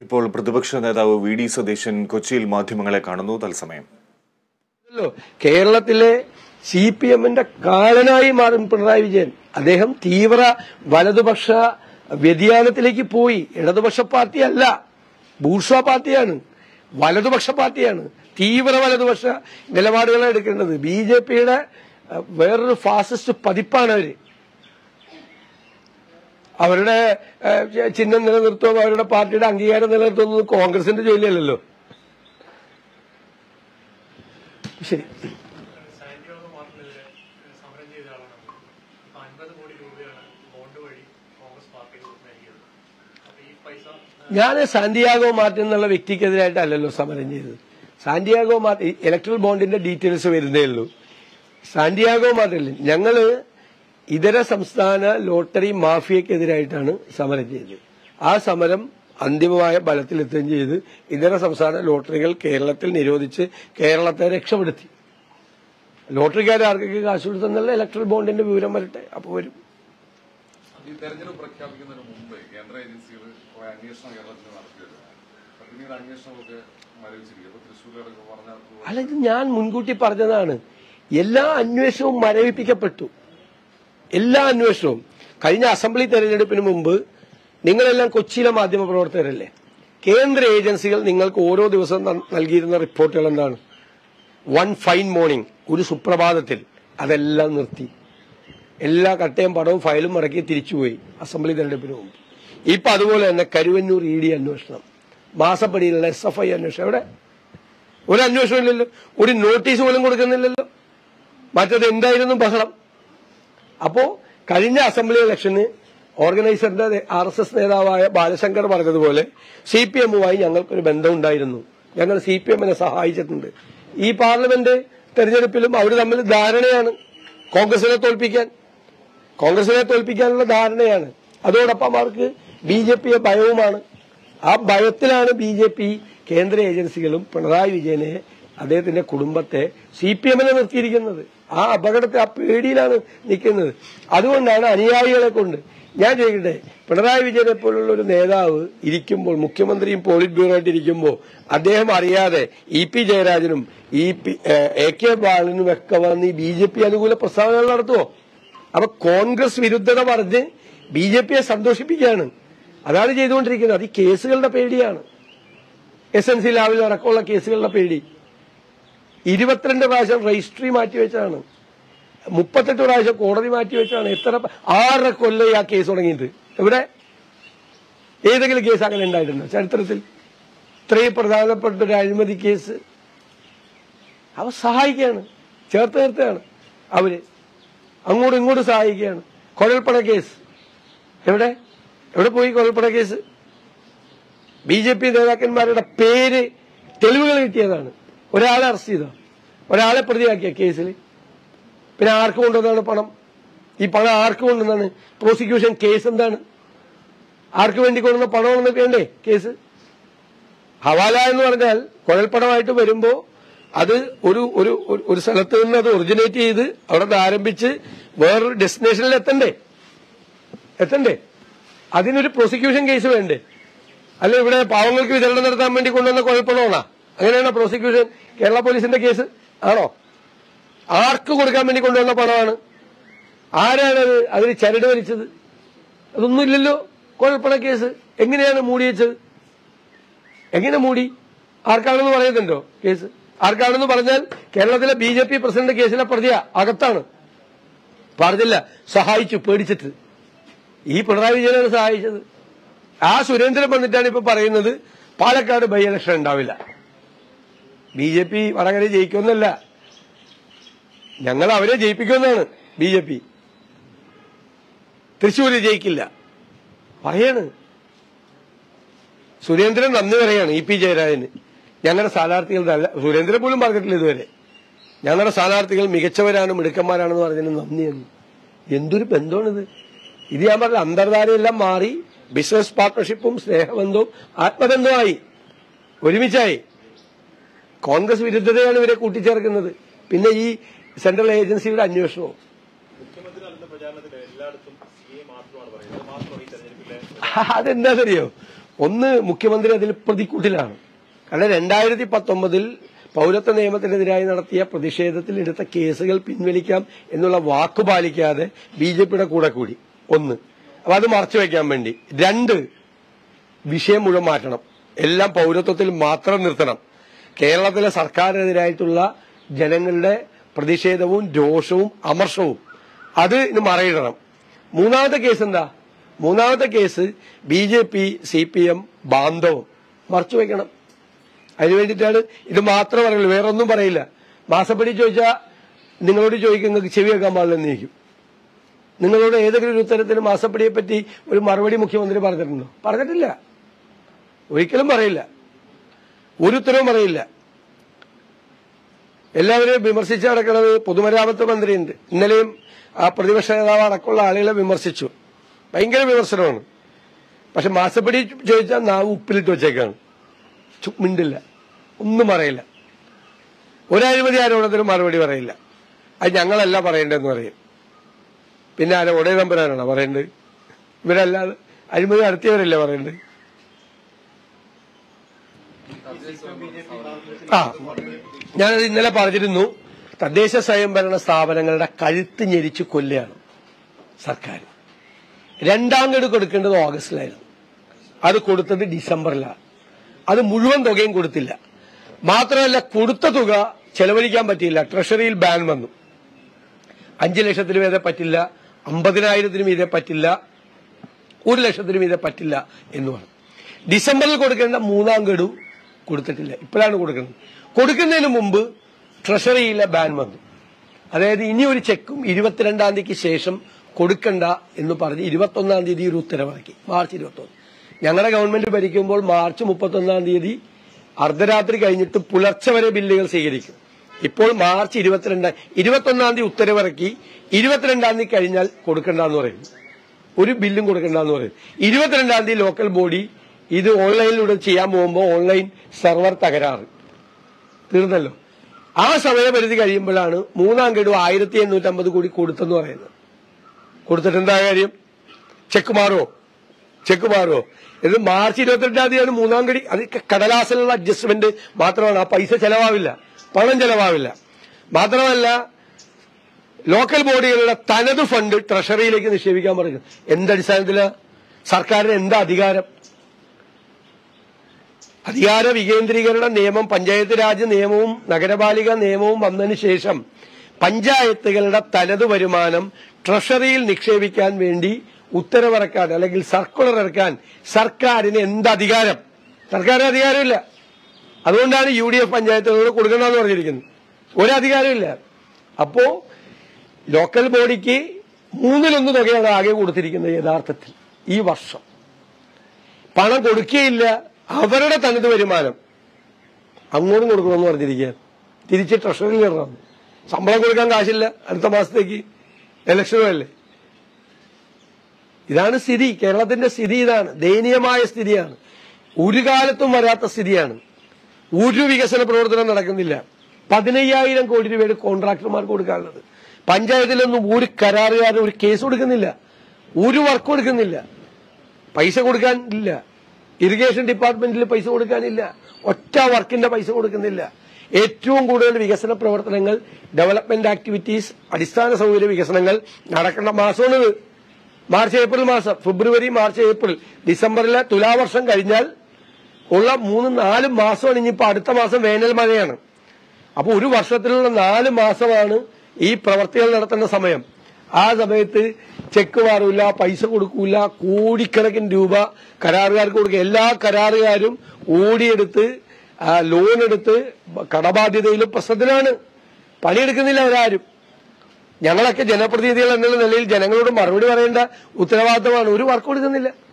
ഇപ്പോൾ പ്രതിപക്ഷ നേതാവ് വി ഡി സതീശൻ കൊച്ചിയിൽ മാധ്യമങ്ങളെ കാണുന്നു തത്സമയം ല്ലോ കേരളത്തിലെ സി പി എമ്മിന്റെ കാലനായി മാറും പിണറായി വിജയൻ അദ്ദേഹം തീവ്ര വലതുപക്ഷ വ്യതിയാനത്തിലേക്ക് പോയി ഇടതുപക്ഷ പാർട്ടിയല്ല ബൂർഷ പാർട്ടിയാണ് വലതുപക്ഷ പാർട്ടിയാണ് തീവ്ര വലതുപക്ഷ നിലപാടുകളാണ് എടുക്കേണ്ടത് ബി ജെ പിയുടെ വേറൊരു ഫാസിസ്റ്റ് പതിപ്പാണ് അവര് അവരുടെ ഏഹ്, ചിഹ്നം നിലനിർത്തുകയോ അവരുടെ പാർട്ടിയുടെ അംഗീകാരം നിലനിർത്തുന്നത് കോൺഗ്രസിന്റെ ജോലിയല്ലല്ലോ ശരി സാന്റിയാഗോ മാർട്ടിനെതിരെ സമരം ചെയ്ത ആളാണ് അപ്പൊ അൻപത് കോടി രൂപയാണ് ബോണ്ട് വഴി കോൺഗ്രസ് പാർട്ടിക്ക് നൽകിയത് അപ്പൊ ഈ പൈസ ഞാൻ സാന്റിയാഗോ മാർട്ടിൻ എന്നുള്ള വ്യക്തിക്കെതിരായിട്ടല്ലല്ലോ സമരം ചെയ്തത് സാന്റിയാഗോ മാർട്ടിൻ ഇലക്ട്രൽ ബോണ്ടിന്റെ ഡീറ്റെയിൽസ് വരുന്നേ ഉള്ളൂ സാന്റിയാഗോ മാർട്ടിൻ ഞങ്ങള് ഇതര സംസ്ഥാന ലോട്ടറി മാഫിയക്കെതിരായിട്ടാണ് സമരം ചെയ്തത് ആ സമരം അന്തിമമായ ബലത്തിലെത്തുകയും ചെയ്ത് ഇതര സംസ്ഥാന ലോട്ടറികൾ കേരളത്തിൽ നിരോധിച്ച് കേരളത്തെ രക്ഷപ്പെടുത്തി ലോട്ടറിക്കാർ ആർക്കൊക്കെ കാശ് കൊടുത്തെന്നുള്ള ഇലക്ട്രൽ ബോണ്ടിന്റെ വിവരം വരട്ടെ അപ്പോൾ വരും ഈ തെരഞ്ഞെടുപ്പ് പ്രഖ്യാപിക്കുന്നതിന് മുമ്പ് കേന്ദ്ര ഏജൻസികൾ കുറെ അന്വേഷണം കേരളത്തിൽ നടത്തിയിരുന്നു അപ്പൊ പിന്നീട് അന്വേഷണമൊക്കെ മരവിച്ചിരിക്കും അപ്പൊ തൃശ്ശൂരൊക്കെ പറഞ്ഞ അല്ല ഇത് ഞാൻ മുൻകൂട്ടി പറഞ്ഞതാണ് എല്ലാ അന്വേഷണവും മരവിപ്പിക്കപ്പെട്ടു എല്ലാ അന്വേഷണവും കഴിഞ്ഞ അസംബ്ലി തെരഞ്ഞെടുപ്പിന് മുമ്പ് നിങ്ങളെല്ലാം കൊച്ചിയിലെ മാധ്യമ പ്രവർത്തകരല്ലേ കേന്ദ്ര ഏജൻസികൾ നിങ്ങൾക്ക് ഓരോ ദിവസവും ന- നൽകിയിരുന്ന റിപ്പോർട്ടുകൾ എന്താണ് വൺ ഫൈൻ മോർണിംഗ് ഒരു സുപ്രഭാതത്തിൽ അതെല്ലാം നിർത്തി എല്ലാ കട്ടയും പടവും ഫയലും മടക്കി തിരിച്ചുപോയി അസംബ്ലി തെരഞ്ഞെടുപ്പിന് മുമ്പ് ഇപ്പൊ അതുപോലെ തന്നെ കരുവന്നൂർ ഇ ഡി അന്വേഷണം മാസപ്പടിയിലുള്ള എസ് എഫ് ഐ അന്വേഷണം എവിടെ ഒരു അന്വേഷണം ഇല്ലല്ലോ ഒരു നോട്ടീസ് പോലും കൊടുക്കുന്നില്ലല്ലോ മറ്റത് എന്തായിരുന്നു ബഹളം അപ്പോ കഴിഞ്ഞ അസംബ്ലി ഇലക്ഷന് ഓർഗനൈസറിന്റെ ആർ എസ് എസ് നേതാവായ ബാലശങ്കർ പറഞ്ഞതുപോലെ സി പി എമ്മുമായി ഞങ്ങൾക്കൊരു ബന്ധമുണ്ടായിരുന്നു ഞങ്ങൾ സി പി എമ്മിനെ സഹായിച്ചിട്ടുണ്ട് ഈ പാർലമെന്റ് തെരഞ്ഞെടുപ്പിലും അവർ തമ്മിൽ ധാരണയാണ് കോൺഗ്രസിനെ തോൽപ്പിക്കാൻ കോൺഗ്രസിനെ തോൽപ്പിക്കാനുള്ള ധാരണയാണ് അതോടൊപ്പം അവർക്ക് ബി ജെ പിയെ ഭയവുമാണ് ആ ഭയത്തിലാണ് ബി ജെ പി കേന്ദ്ര ഏജൻസികളും പിണറായി വിജയനെ അദ്ദേഹത്തിന്റെ കുടുംബത്തെ സി പി എമ്മിനെ നിർത്തിയിരിക്കുന്നത് ആ അപകടത്തെ ആ പേടിയിലാണ് നിൽക്കുന്നത് അതുകൊണ്ടാണ് അനുയായികളെ കൊണ്ട് ഞാൻ ചോദിക്കട്ടെ പിണറായി വിജയനെ പോലുള്ള ഒരു നേതാവ് ഇരിക്കുമ്പോൾ മുഖ്യമന്ത്രിയും പോളിറ്റ് ബ്യൂറോ ആയിട്ട് ഇരിക്കുമ്പോൾ അദ്ദേഹം അറിയാതെ ഇ പി ജയരാജനും ഇ പി എ കെ ബാലനും ഒക്കെ വന്ന് ഈ ബി ജെ പി അനുകൂല പ്രസ്താവനകൾ നടത്തുമോ അപ്പൊ കോൺഗ്രസ് വിരുദ്ധത പറഞ്ഞ് ബി ജെ പിയെ സന്തോഷിപ്പിക്കുകയാണ് അതാണ് ചെയ്തുകൊണ്ടിരിക്കുന്നത് അത് ഈ കേസുകളുടെ പേടിയാണ് എസ് എൻ സി ലാവിൽ അടക്കമുള്ള കേസുകളുടെ പേടി ഇരുപത്തിരണ്ട് പ്രാവശ്യം രജിസ്ട്രി മാറ്റിവെച്ചാണ് മുപ്പത്തെട്ട് പ്രാവശ്യം കോടതി മാറ്റിവെച്ചാണ് എത്ര പ- ആറര കൊല്ലം ആ കേസ് തുടങ്ങിയിട്ട് എവിടെ ഏതെങ്കിലും കേസ് അങ്ങനെ ഉണ്ടായിട്ടുണ്ടോ ചരിത്രത്തിൽ ഇത്രയും പ്രധാനപ്പെട്ട ഒരു അഴിമതി കേസ് അവ സഹായിക്കുകയാണ് ചേർത്ത് നിർത്തുകയാണ് അവര് അങ്ങോട്ടും ഇങ്ങോട്ടും സഹായിക്കുകയാണ് കുഴൽപ്പണ കേസ് എവിടെ എവിടെ പോയി കുഴൽപ്പണ കേസ് ബി ജെ പി നേതാക്കന്മാരുടെ പേര് തെളിവുകൾ കിട്ടിയതാണ് ഒരാളെ അറസ്റ്റ് ചെയ്തോ ഒരാളെ പ്രതിയാക്കിയ കേസിൽ പിന്നെ ആർക്ക് കൊണ്ടുവന്നാണ് പണം ഈ പണം ആർക്ക് കൊണ്ടുവന്നാണ് പ്രോസിക്യൂഷൻ കേസ് എന്താണ് ആർക്ക് വേണ്ടി കൊണ്ടുവന്ന പണമെന്ന് വേണ്ടേ കേസ് ഹവാല എന്ന് പറഞ്ഞാൽ കുഴൽപ്പണമായിട്ട് വരുമ്പോ അത് ഒരു ഒരു ഒരു- ഒരു സ്ഥലത്ത് നിന്ന് അത് ഒറിജിനേറ്റ് ചെയ്ത് അവിടെ നിന്ന് ആരംഭിച്ച് വേറൊരു ഡെസ്റ്റിനേഷനിൽ എത്തണ്ടേ എത്തണ്ടേ അതിനൊരു പ്രോസിക്യൂഷൻ കേസ് വേണ്ടേ അല്ല ഇവിടെ പാവങ്ങൾക്ക് വിതരണം നടത്താൻ വേണ്ടി കൊണ്ടുവന്ന കുഴപ്പമാണോ അങ്ങനെയാണോ പ്രോസിക്യൂഷൻ കേരള പോലീസിന്റെ കേസ് ആണോ ആർക്ക് കൊടുക്കാൻ വേണ്ടി കൊണ്ടുവന്ന പണമാണ് ആരാണത് അതിന് ചരട് വലിച്ചത് അതൊന്നുമില്ലല്ലോ കുഴപ്പണ കേസ് എങ്ങനെയാണ് മൂടി വെച്ചത് എങ്ങനെ മൂടി ആർക്കാണെന്ന് പറയുന്നുണ്ടോ കേസ് ആർക്കാണെന്ന് പറഞ്ഞാൽ കേരളത്തിലെ ബി ജെ പി പ്രസിഡന്റ് കേസിലെ പ്രതിയാ അകത്താണ് പറഞ്ഞില്ല സഹായിച്ചു പേടിച്ചിട്ട് ഈ പിണറായി വിജയനാണ് സഹായിച്ചത് ആ സുരേന്ദ്രൻ വന്നിട്ടാണ് ഇപ്പൊ പറയുന്നത് പാലക്കാട് ബൈ ഇലക്ഷൻ ഉണ്ടാവില്ല ബി ജെ പി വടകര ജയിക്കുമെന്നല്ല ഞങ്ങൾ അവരെ ജയിപ്പിക്കുമെന്നാണ് ബി ജെ പി തൃശ്ശൂര് ജയിക്കില്ല പറയാണ് സുരേന്ദ്രൻ നന്ദി പറയാണ് ഇ പി ജയരാജന് ഞങ്ങളുടെ സ്ഥാനാർത്ഥികൾ നല്ല സുരേന്ദ്രൻ പോലും പറഞ്ഞിട്ടില്ല ഇതുവരെ ഞങ്ങളുടെ സ്ഥാനാർത്ഥികൾ മികച്ചവരാണ് മിടുക്കന്മാരാണെന്ന് പറഞ്ഞതിന് നന്ദിയെന്ന് എന്തൊരു ബന്ധമാണിത് ഇത് ഞാൻ പറഞ്ഞ അന്തർധാരയെല്ലാം മാറി ബിസിനസ് പാർട്ണർഷിപ്പും സ്നേഹബന്ധവും ആത്മബന്ധമായി ഒരുമിച്ചായി കോൺഗ്രസ് വിരുദ്ധതയാണ് ഇവരെ കൂട്ടിച്ചേർക്കുന്നത് പിന്നെ ഈ സെൻട്രൽ ഏജൻസിയുടെ അന്വേഷണവും മുഖ്യമന്ത്രി നടത്തുന്ന പ്രചാരണത്തിൽ എല്ലായിടത്തും സി എ മാത്രമാണ് പറയുന്നത് അത് മാത്രമാണ് ഈ തെരഞ്ഞെടുപ്പിലെ അതെന്താണെന്നറിയോ ഒന്ന് മുഖ്യമന്ത്രി അതിൽ പ്രതിക്കൂട്ടിലാണ് കാരണം രണ്ടായിരത്തി പത്തൊമ്പതിൽ പൗരത്വ നിയമത്തിനെതിരായി നടത്തിയ പ്രതിഷേധത്തിൽ എടുത്ത കേസുകൾ പിൻവലിക്കാം എന്നുള്ള വാക്ക് പാലിക്കാതെ ബി ജെ പിയുടെ കൂടെ കൂടി ഒന്ന് അപ്പൊ അത് മറച്ചു വെക്കാൻ വേണ്ടി രണ്ട് വിഷയം മുഴുവൻ മാറ്റണം എല്ലാം പൗരത്വത്തിൽ മാത്രം നിർത്തണം കേരളത്തിലെ സർക്കാരിനെതിരായിട്ടുള്ള ജനങ്ങളുടെ പ്രതിഷേധവും രോഷവും അമർഷവും അത് ഇന്ന് മറയിടണം മൂന്നാമത്തെ കേസ് എന്താ മൂന്നാമത്തെ case B J P C P M ബാന്ധവം മറച്ചു വെക്കണം അതിനു വേണ്ടിയിട്ടാണ് ഇത് മാത്രം പറയുള്ളൂ വേറെ ഒന്നും പറയില്ല മാസപ്പടി ചോദിച്ചാൽ നിങ്ങളോട് ചോദിക്കും നിങ്ങൾക്ക് ചെവി വെക്കാൻ പാടില്ലെന്ന് ചോദിക്കും നിങ്ങളോട് ഏതെങ്കിലും ഒരു ഉത്തരത്തിന് മാസപ്പടിയെ പറ്റി ഒരു മറുപടി മുഖ്യമന്ത്രി പറഞ്ഞിട്ടുണ്ടോ പറഞ്ഞിട്ടില്ല ഒരിക്കലും പറയില്ല ഒരു ഉത്തരവും പറയില്ല എല്ലാവരെയും വിമർശിച്ച് നടക്കുന്നത് പൊതുമരാമത്ത് മന്ത്രിയുണ്ട് ഇന്നലെയും ആ പ്രതിപക്ഷ നേതാവ് അടക്കമുള്ള ആളുകളെ വിമർശിച്ചു ഭയങ്കര വിമർശനമാണ് പക്ഷെ മാസപ്പടി ചോദിച്ചാൽ നാവ് ഉപ്പിലിട്ട് വെച്ചേക്കാണ് ചു- മിണ്ടില്ല ഒന്നും പറയില്ല ഒരഴിമതി ആരോപണത്തിനും മറുപടി പറയില്ല അത് ഞങ്ങളല്ല പറയേണ്ടതെന്ന് പറയും പിന്നെ ആരെ ഒടേ നമ്പരാണോ പറയേണ്ടത് ഇവരല്ലാതെ അഴിമതി നടത്തിയവരല്ലേ പറയേണ്ടത് ആ ഞാനത് ഇന്നലെ പറഞ്ഞിരുന്നു തദ്ദേശ സ്വയംഭരണ സ്ഥാപനങ്ങളുടെ കഴുത്ത് ഞെരിച്ച് കൊല്ലുകയാണ് സർക്കാർ രണ്ടാം ഗഡു കൊടുക്കേണ്ടത് ഓഗസ്റ്റിലായിരുന്നു അത് കൊടുത്തത് ഡിസംബറിലാണ് അത് മുഴുവൻ തുകയും കൊടുത്തില്ല മാത്രമല്ല കൊടുത്ത തുക ചെലവഴിക്കാൻ പറ്റിയില്ല ട്രഷറിയിൽ ബാൻ വന്നു അഞ്ചു ലക്ഷത്തിന് മീതെ പറ്റില്ല അമ്പതിനായിരത്തിന് മീതെ പറ്റില്ല ഒരു ലക്ഷത്തിന് മീതെ പറ്റില്ല എന്ന് പറഞ്ഞു ഡിസംബറിൽ കൊടുക്കേണ്ട മൂന്നാം ഗഡു കൊടുത്തിട്ടില്ല ഇപ്പോഴാണ് കൊടുക്കുന്നത് കൊടുക്കുന്നതിന് മുമ്പ് ട്രഷറിയിലെ ബാൻ വന്നു അതായത് ഇനി ഒരു ചെക്കും ഇരുപത്തിരണ്ടാം തീയതിക്ക് ശേഷം കൊടുക്കണ്ട എന്ന് പറഞ്ഞ് ഇരുപത്തൊന്നാം തീയതി ഒരു ഉത്തരവിറക്കി മാർച്ച് ഇരുപത്തൊന്ന് ഞങ്ങളുടെ ഗവൺമെന്റ് ഭരിക്കുമ്പോൾ മാർച്ച് മുപ്പത്തൊന്നാം തീയതി അർദ്ധരാത്രി കഴിഞ്ഞിട്ട് പുലർച്ചെ വരെ ബില്ലുകൾ സ്വീകരിക്കും ഇപ്പോൾ മാർച്ച് ഇരുപത്തിരണ്ടാം ഇരുപത്തൊന്നാം തീയതി ഉത്തരവിറക്കി ഇരുപത്തിരണ്ടാം തീയതി കഴിഞ്ഞാൽ കൊടുക്കണ്ടെന്ന് പറയും ഒരു ബില്ലും കൊടുക്കണ്ടെന്ന് പറയും ഇരുപത്തിരണ്ടാം തീയതി ലോക്കൽ ബോഡി ഇത് ഓൺലൈനിലൂടെ ചെയ്യാൻ പോകുമ്പോൾ ഓൺലൈൻ സെർവർ തകരാറ് തീർന്നല്ലോ ആ സമയപരിധി കഴിയുമ്പോഴാണ് മൂന്നാം ഗഡു ആയിരത്തി എണ്ണൂറ്റമ്പത് കോടി കൊടുത്തെന്ന് പറയുന്നത് കൊടുത്തിട്ട് എന്താ കാര്യം ചെക്ക് മാറുമോ ചെക്ക് മാറുമോ ഇത് മാർച്ച് ഇരുപത്തിരണ്ടാം തീയതിയാണ് മൂന്നാം ഗഡി അത് കടലാസിലുള്ള അഡ്ജസ്റ്റ്മെന്റ് മാത്രമാണ് ആ പൈസ ചെലവാവില്ല പണം ചെലവാവില്ല മാത്രമല്ല ലോക്കൽ ബോഡികളുടെ തനത് ഫണ്ട് ട്രഷറിയിലേക്ക് നിക്ഷേപിക്കാൻ പറഞ്ഞു എന്തടിസ്ഥാനത്തില് സർക്കാരിന് എന്താ അധികാരം അധികാര വികേന്ദ്രീകരണ നിയമം പഞ്ചായത്ത് രാജ് നിയമവും നഗരപാലിക നിയമവും വന്നതിന് ശേഷം പഞ്ചായത്തുകളുടെ തനത് വരുമാനം ട്രഷറിയിൽ നിക്ഷേപിക്കാൻ വേണ്ടി ഉത്തരവിറക്കാൻ അല്ലെങ്കിൽ സർക്കുലർ ഇറക്കാൻ സർക്കാരിന് എന്ത് അധികാരം സർക്കാരിന് അധികാരമില്ല അതുകൊണ്ടാണ് യു ഡി എഫ് പഞ്ചായത്തുകളോട് കൊടുക്കണമെന്ന് പറഞ്ഞിരിക്കുന്നത് ഒരധികാരമില്ല അപ്പോ ലോക്കൽ ബോഡിക്ക് മൂന്നിലൊന്ന് തുകയാണ് ആകെ കൊടുത്തിരിക്കുന്നത് യഥാർത്ഥത്തിൽ ഈ വർഷം പണം കൊടുക്കുകയില്ല അവരുടെ തനത് വരുമാനം അങ്ങോട്ടും കൊടുക്കണമെന്ന് പറഞ്ഞിരിക്കുകയാണ് തിരിച്ച് ട്രഷറിയിൽ ഇടണം ശമ്പളം കൊടുക്കാൻ കാശില്ല അടുത്ത മാസത്തേക്ക് ഇലക്ഷനും അല്ലേ ഇതാണ് സ്ഥിതി കേരളത്തിന്റെ സ്ഥിതി ഇതാണ് ദയനീയമായ സ്ഥിതിയാണ് ഒരു കാലത്തും വരാത്ത സ്ഥിതിയാണ് ഒരു വികസന പ്രവർത്തനം നടക്കുന്നില്ല പതിനയ്യായിരം കോടി രൂപയുടെ കോൺട്രാക്ടർമാർക്ക് കൊടുക്കാനുള്ളത് പഞ്ചായത്തിലൊന്നും ഒരു കരാറുകാരൻ ഒരു കേസ് കൊടുക്കുന്നില്ല ഒരു വർക്ക് കൊടുക്കുന്നില്ല പൈസ കൊടുക്കാൻ ഇല്ല ഇറിഗേഷൻ ഡിപ്പാർട്ട്മെന്റിൽ പൈസ കൊടുക്കാനില്ല ഒറ്റ വർക്കിന്റെ പൈസ കൊടുക്കുന്നില്ല ഏറ്റവും കൂടുതൽ വികസന പ്രവർത്തനങ്ങൾ ഡെവലപ്മെന്റ് ആക്ടിവിറ്റീസ് അടിസ്ഥാന സൗകര്യ വികസനങ്ങൾ നടക്കേണ്ട മാസമാണിത് മാർച്ച് ഏപ്രിൽ മാസം ഫെബ്രുവരി മാർച്ച് ഏപ്രിൽ ഡിസംബറിലെ തുലാവർഷം കഴിഞ്ഞാൽ ഉള്ള മൂന്ന് നാല് മാസമാണ് ഇനിയിപ്പോ അടുത്ത മാസം വേനൽ മഴയാണ് അപ്പൊ ഒരു വർഷത്തിലുള്ള നാല് മാസമാണ് ഈ പ്രവർത്തികൾ നടത്തേണ്ട സമയം ആ സമയത്ത് ചെക്ക് മാറൂല പൈസ കൊടുക്കൂല കോടിക്കണക്കിന് രൂപ കരാറുകാർക്ക് കൊടുക്കുക എല്ലാ കരാറുകാരും ഓടിയെടുത്ത് ആ, ലോൺ എടുത്ത് കടബാധ്യതയിലും പ്രശ്നത്തിലാണ് പണിയെടുക്കുന്നില്ല അവരാരും ഞങ്ങളൊക്കെ ജനപ്രതിനിധികൾ എന്നുള്ള നിലയിൽ ജനങ്ങളോട് മറുപടി പറയേണ്ട ഉത്തരവാദിത്തമാണ് ഒരു വർക്ക് കൊടുക്കുന്നില്ല